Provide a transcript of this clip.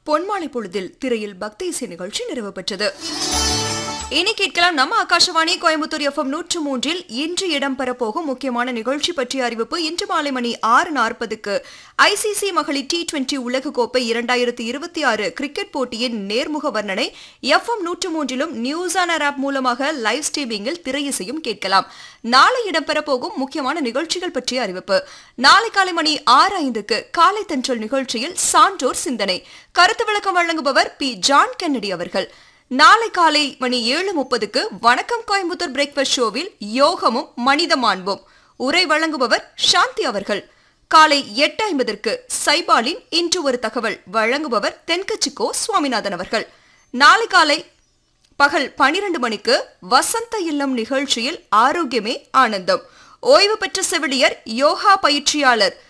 பொன்மாலை பொழுதில் திரையில் பக்தி இசை நிகழ்ச்சி நிறைவு பெற்றது இனி கேட்கலாம் நம்ம ஆகாஷவாணி கோயம்புத்தூர் எஃப்எம் நூற்று மூன்றில் இன்று இடம்பெற போகும் முக்கியமான நிகழ்ச்சி பற்றிய அறிவிப்பு இன்று மாலை மணி ஆறு நாற்பதுக்கு ஐசிசி மகளிர் டி டுவெண்டி உலகக்கோப்பை இரண்டாயிரத்தி இருபத்தி ஆறு கிரிக்கெட் போட்டியின் நேர்முக வர்ணனை எஃப்எம் நூற்று மூன்றிலும் நியூஸ் ஆன் ஆப் மூலமாக லைவ் ஸ்ட்ரீமிங்கில் திரையிசையும் கேட்கலாம் நாளை இடம்பெற போகும் முக்கியமான நிகழ்ச்சிகள் பற்றிய அறிவிப்பு நாளை காலை மணி ஆறு ஐந்துக்கு காலை தென்றல் நிகழ்ச்சியில் சான்றோர் சிந்தனை கருத்து விளக்கம் வழங்குபவர் பி ஜான் கென்னடி அவர்கள் நாளை காலை மணி ஏழு முப்பதுக்கு வணக்கம் கோயம்புத்தூர் பிரேக்ஃபாஸ்ட் ஷோவில் யோகமும் மனித மாண்பும் உரை வழங்குபவர் சாந்தி அவர்கள் காலை எட்டு ஐம்பதற்கு சைபாலின் இன்று ஒரு தகவல் வழங்குபவர் தென்கச்சிக்கோ சுவாமிநாதன் அவர்கள் நாளை காலை பகல் பனிரெண்டு மணிக்கு வசந்த இல்லம் நிகழ்ச்சியில் ஆரோக்கியமே ஆனந்தம் ஓய்வு பெற்ற செவிலியர் யோகா பயிற்சியாளர்